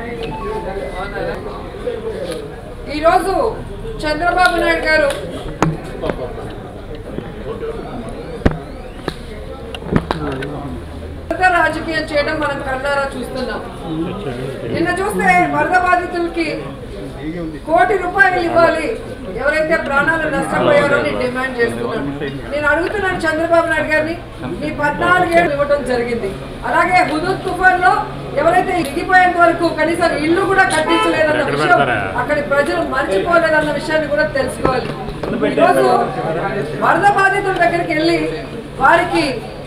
ఈరోజు చంద్రబాబు నాయుడు గారు వరద రాజకీయం చేయడం మనం కళ్ళారా చూస్తున్నాం నిన్న చూస్తే వరద బాధితులకి కోటి రూపాయలు ఇవ్వాలి ఎవరైతే ప్రాణాలు నష్టపోయారో అని డిమాండ్ చేస్తున్నాను నేను అడుగుతున్నాను చంద్రబాబు నాయుడు గారిని మీ పద్నాలుగేళ్ళు ఇవ్వడం జరిగింది అలాగే హుదూద్ తుఫాన్ లో ఎవరైతే ఇగిపోయేంత వరకు కనీసం ఇల్లు కూడా కట్టించలేదన్న విషయం అక్కడి ప్రజలు మర్చిపోలేదన్న విషయాన్ని కూడా తెలుసుకోవాలి ఈరోజు వరద బాధితుల దగ్గరికి వెళ్ళి వారికి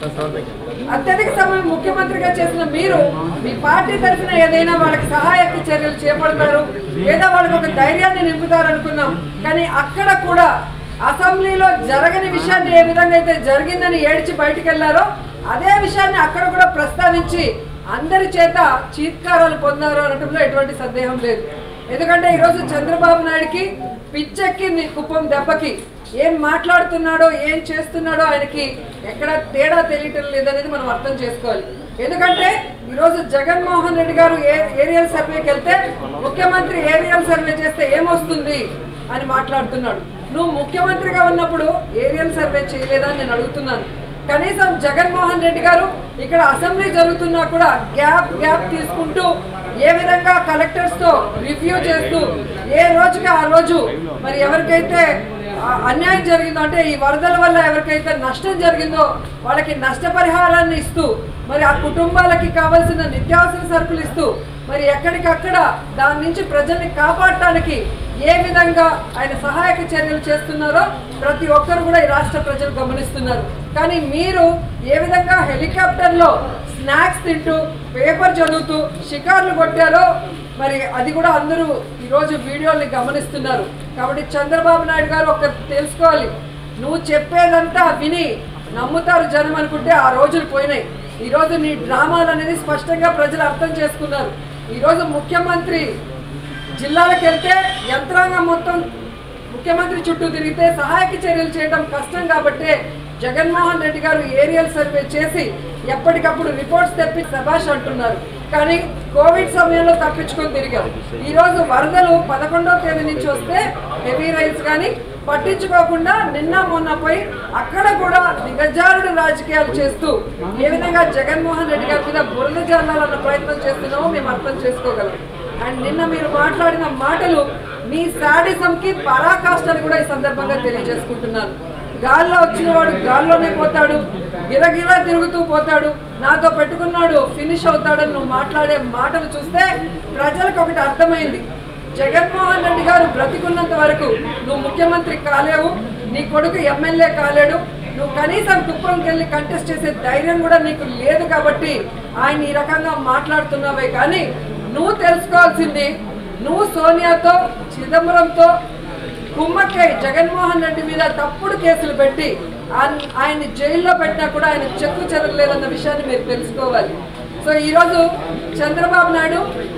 అత్యధిక సమయం ముఖ్యమంత్రిగా చేసిన మీరు మీ పార్టీ తరఫున ఏదైనా వాళ్ళకి సహాయక చర్యలు చేపడతారు లేదా వాళ్ళకి ఒక ధైర్యాన్ని నింపుతారు అనుకున్నాం కానీ అక్కడ కూడా అసెంబ్లీలో జరగని విషయాన్ని ఏ విధంగా అయితే జరిగిందని ఏడ్చి బయటికి వెళ్లారో అదే విషయాన్ని అక్కడ కూడా ప్రస్తావించి అందరి చేత చీత్కారాలు పొందారు అనటంలో ఎటువంటి సందేహం లేదు ఎందుకంటే ఈరోజు చంద్రబాబు నాయుడికి పిచ్చెక్కింది కుప్పం దెబ్బకి ఏం మాట్లాడుతున్నాడో ఏం చేస్తున్నాడో ఆయనకి ఎక్కడ తేడా తెలియటం లేదనేది మనం అర్థం చేసుకోవాలి ఎందుకంటే ఈరోజు జగన్మోహన్ రెడ్డి గారు ఏ ఏరియల్ సర్వేకి వెళ్తే ముఖ్యమంత్రి ఏరియల్ సర్వే చేస్తే ఏమొస్తుంది అని మాట్లాడుతున్నాడు నువ్వు ముఖ్యమంత్రిగా ఉన్నప్పుడు ఏరియల్ సర్వే చేయలేదా అని నేను అడుగుతున్నాను కనీసం జగన్మోహన్ రెడ్డి గారు ఇక్కడ అసెంబ్లీ జరుగుతున్నా కూడా గ్యాప్ గ్యాప్ తీసుకుంటూ ఏ విధంగా కలెక్టర్స్ తో రివ్యూ చేస్తూ ఏ రోజుకి ఆ రోజు మరి ఎవరికైతే ఆ, అన్యాయం జరిగిందో అంటే ఈ వరదల వల్ల ఎవరికైతే నష్టం జరిగిందో వాళ్ళకి నష్టపరిహారాన్ని ఇస్తూ మరి ఆ కుటుంబాలకి కావాల్సిన నిత్యావసర సరుకులు ఇస్తూ మరి ఎక్కడికక్కడ దాని నుంచి ప్రజల్ని కాపాడటానికి ఏ విధంగా ఆయన సహాయక చర్యలు చేస్తున్నారో ప్రతి ఒక్కరు కూడా ఈ రాష్ట్ర ప్రజలు గమనిస్తున్నారు కానీ మీరు ఏ విధంగా హెలికాప్టర్లో స్నాక్స్ తింటూ పేపర్ చదువుతూ షికార్లు కొట్టారో మరి అది కూడా అందరూ ఈరోజు వీడియోని గమనిస్తున్నారు కాబట్టి చంద్రబాబు నాయుడు గారు ఒక తెలుసుకోవాలి నువ్వు చెప్పేదంతా విని నమ్ముతారు జనం అనుకుంటే ఆ రోజులు పోయినాయి ఈరోజు నీ డ్రామాలు అనేది స్పష్టంగా ప్రజలు అర్థం చేసుకున్నారు ఈరోజు ముఖ్యమంత్రి జిల్లాలకు వెళ్తే యంత్రాంగం మొత్తం ముఖ్యమంత్రి చుట్టూ తిరిగితే సహాయక చర్యలు చేయడం కష్టం కాబట్టి జగన్మోహన్ రెడ్డి గారు ఏరియల్ సర్వే చేసి ఎప్పటికప్పుడు రిపోర్ట్స్ తెప్పి సభాష్ అంటున్నారు కానీ కోవిడ్ సమయంలో తప్పించుకొని తిరిగారు ఈ రోజు వరదలు పదకొండవ తేదీ నుంచి వస్తే హెవీ రైల్స్ కానీ పట్టించుకోకుండా నిన్న మొన్న పోయి అక్కడ కూడా దిగజారుడు రాజకీయాలు చేస్తూ ఏ విధంగా జగన్మోహన్ రెడ్డి గారి మీద బురద జల్లాలన్న ప్రయత్నం చేస్తున్నామో మేము అర్థం చేసుకోగలం అండ్ నిన్న మీరు మాట్లాడిన మాటలు మీ శాడిజంకి పరాకాష్ఠని కూడా ఈ సందర్భంగా తెలియజేసుకుంటున్నాను గాల్లో వచ్చిన వాడు గాల్లోనే పోతాడు గిరగిరా తిరుగుతూ పోతాడు నాతో పెట్టుకున్నాడు ఫినిష్ అవుతాడని నువ్వు మాట్లాడే మాటలు చూస్తే ప్రజలకు ఒకటి అర్థమైంది జగన్మోహన్ రెడ్డి గారు బ్రతికున్నంత వరకు నువ్వు ముఖ్యమంత్రి కాలేవు నీ కొడుకు ఎమ్మెల్యే కాలేడు నువ్వు కనీసం కుప్పంకి వెళ్ళి కంటెస్ట్ చేసే ధైర్యం కూడా నీకు లేదు కాబట్టి ఆయన ఈ రకంగా మాట్లాడుతున్నావే కానీ నువ్వు తెలుసుకోవాల్సింది నువ్వు సోనియాతో చిదంబరంతో కుమ్మక్కై జగన్మోహన్ రెడ్డి మీద తప్పుడు కేసులు పెట్టి ఆన్- ఆయన్ని జైల్లో పెట్టినా కూడా ఆయన చెక్కు చెదరలేదన్న విషయాన్ని మీరు తెలుసుకోవాలి సో ఈరోజు చంద్రబాబు నాయుడు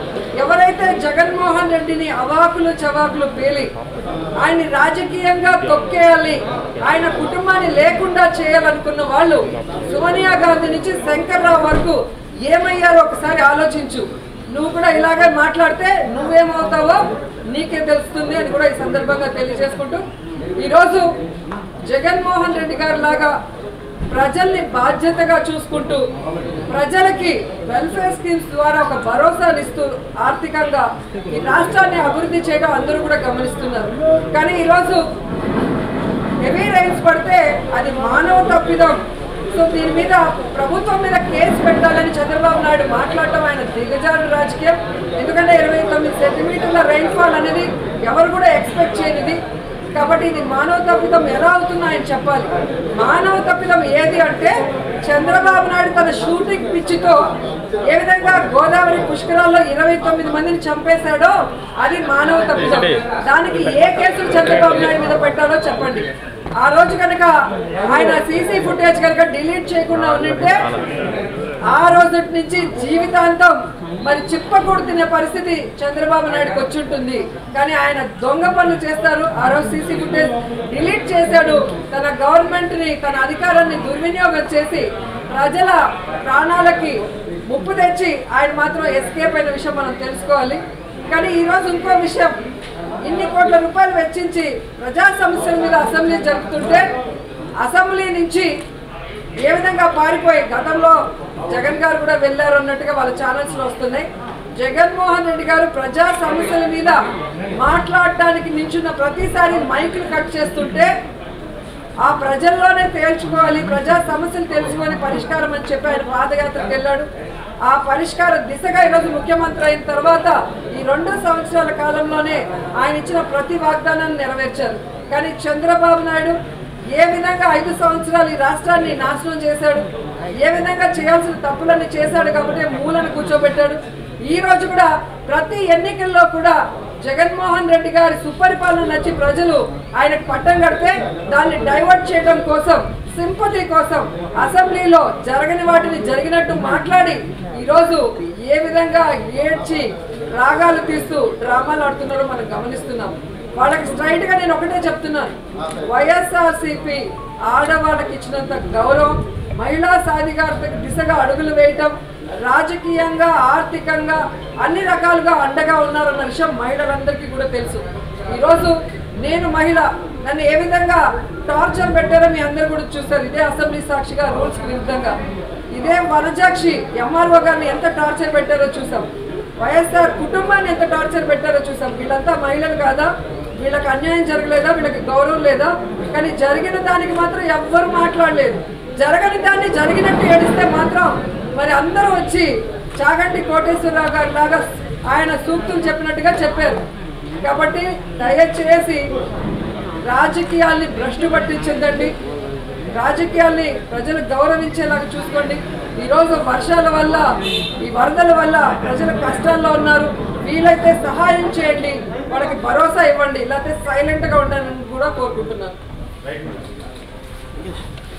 ఎవరైతే జగన్మోహన్ రెడ్డిని అవాకులు చవాకులు పేలి ఆయన్ని రాజకీయంగా తొక్కేయాలి ఆయన కుటుంబాన్ని లేకుండా చేయాలనుకున్న వాళ్ళు సోనియా గాంధీ నుంచి శంకర్రావు వరకు ఏమయ్యారో ఒకసారి ఆలోచించు నువ్వు కూడా ఇలాగే మాట్లాడితే నువ్వేమవుతావో నీకే తెలుస్తుంది అని కూడా ఈ సందర్భంగా తెలియజేసుకుంటూ ఈరోజు జగన్మోహన్ రెడ్డి గారి లాగా ప్రజల్ని బాధ్యతగా చూసుకుంటూ ప్రజలకి వెల్ఫేర్ స్కీమ్స్ ద్వారా ఒక భరోసాని ఇస్తూ ఆర్థికంగా ఈ రాష్ట్రాన్ని అభివృద్ధి చేయడం అందరూ కూడా గమనిస్తున్నారు కానీ ఈరోజు హెవీ రైన్స్ పడితే అది మానవ తప్పిదం సో దీని మీద ప్రభుత్వం మీద కేసు పెట్టాలని చంద్రబాబు నాయుడు మాట్లాడటం ఆయన దిగజారు రాజకీయం ఎందుకంటే ఇరవై తొమ్మిది సెంటీమీటర్ల రైన్ఫాల్ అనేది ఎవరు కూడా ఎక్స్పెక్ట్ చేయనిది కాబట్టి ఇది మానవ తప్పిదం ఎలా అవుతుందో ఆయన చెప్పాలి మానవ తప్పిదం ఏది అంటే చంద్రబాబు నాయుడు తన షూటింగ్ పిచ్చితో ఏ విధంగా గోదావరి పుష్కరాల్లో ఇరవై తొమ్మిది మందిని చంపేశాడో అది మానవ తప్పిదం దానికి ఏ కేసులు చంద్రబాబు నాయుడు మీద పెట్టాలో చెప్పండి ఆ రోజు కనుక ఆయన సీసీ ఫుటేజ్ కనుక డిలీట్ చేయకుండా ఉండింటే ఆ రోజు నుంచి జీవితాంతం మరి చిప్పకూడు తినే పరిస్థితి చంద్రబాబు నాయుడుకి వచ్చి ఉంటుంది కానీ ఆయన దొంగ పనులు చేస్తారు ఆ రోజు సీసీ ఫుటేజ్ డిలీట్ చేశాడు తన గవర్నమెంట్ ని తన అధికారాన్ని దుర్వినియోగం చేసి ప్రజల ప్రాణాలకి ముప్పు తెచ్చి ఆయన మాత్రం ఎస్కేప్ అయిన విషయం మనం తెలుసుకోవాలి కానీ ఈరోజు ఇంకో విషయం ఇన్ని కోట్ల రూపాయలు వెచ్చించి ప్రజా సమస్యల మీద అసెంబ్లీ జరుపుతుంటే అసెంబ్లీ నుంచి ఏ విధంగా పారిపోయి గతంలో జగన్ గారు కూడా వెళ్ళారు అన్నట్టుగా వాళ్ళ ఛానల్స్ లో వస్తున్నాయి జగన్మోహన్ రెడ్డి గారు ప్రజా సమస్యల మీద మాట్లాడడానికి నించున్న ప్రతిసారి మైకులు కట్ చేస్తుంటే ఆ ప్రజల్లోనే తేల్చుకోవాలి ప్రజా సమస్యలు తెలుసుకొని పరిష్కారం అని చెప్పి ఆయన పాదయాత్రకు వెళ్ళాడు ఆ పరిష్కార దిశగా ఈరోజు ముఖ్యమంత్రి అయిన తర్వాత ఈ రెండు సంవత్సరాల కాలంలోనే ఆయన ఇచ్చిన ప్రతి వాగ్దానాన్ని నెరవేర్చారు కానీ చంద్రబాబు నాయుడు ఏ విధంగా ఐదు సంవత్సరాలు ఈ రాష్ట్రాన్ని నాశనం చేశాడు ఏ విధంగా చేయాల్సిన తప్పులన్నీ చేశాడు కాబట్టి మూలను కూర్చోబెట్టాడు ఈ రోజు కూడా ప్రతి ఎన్నికల్లో కూడా జగన్మోహన్ రెడ్డి గారి సుపరిపాలన నచ్చి ప్రజలు ఆయనకు పట్టం కడితే దాన్ని డైవర్ట్ చేయడం కోసం సింపతి కోసం అసెంబ్లీలో జరగని వాటిని జరిగినట్టు మాట్లాడి ఈరోజు ఏ విధంగా ఏడ్చి రాగాలు తీస్తూ డ్రామాలు ఆడుతున్నారో మనం గమనిస్తున్నాం వాళ్ళకి స్ట్రైట్ గా నేను ఒకటే చెప్తున్నాను వైఎస్ఆర్సీపీ ఆడవాళ్ళకి ఇచ్చినంత గౌరవం మహిళా సాధికారతకు దిశగా అడుగులు వేయటం రాజకీయంగా ఆర్థికంగా అన్ని రకాలుగా అండగా ఉన్నారన్న విషయం మహిళలందరికీ కూడా తెలుసు ఈరోజు నేను మహిళ నన్ను ఏ విధంగా టార్చర్ పెట్టారో మీ అందరు కూడా చూస్తారు ఇదే అసెంబ్లీ సాక్షిగా రూల్స్ విరుద్ధంగా ఇదే వనజాక్షి ఎంఆర్ఓ గారిని ఎంత టార్చర్ పెట్టారో చూసాం వైఎస్ఆర్ కుటుంబాన్ని ఎంత టార్చర్ పెట్టారో చూసాం వీళ్ళంతా మహిళలు కాదా వీళ్ళకి అన్యాయం జరగలేదా వీళ్ళకి గౌరవం లేదా కానీ జరిగిన దానికి మాత్రం ఎవ్వరు మాట్లాడలేదు జరగని దాన్ని జరిగినట్టు ఏడిస్తే మాత్రం మరి అందరూ వచ్చి చాగంటి కోటేశ్వరరావు గారి లాగా ఆయన సూక్తులు చెప్పినట్టుగా చెప్పారు కాబట్టి దయచేసి రాజకీయాల్ని భ్రష్టు పట్టించిందండి రాజకీయాల్ని ప్రజలు గౌరవించేలాగా చూసుకోండి ఈరోజు వర్షాల వల్ల ఈ వరదల వల్ల ప్రజలు కష్టాల్లో ఉన్నారు వీలైతే సహాయం చేయండి వాళ్ళకి భరోసా ఇవ్వండి లేకపోతే సైలెంట్గా ఉండాలని కూడా కోరుకుంటున్నాను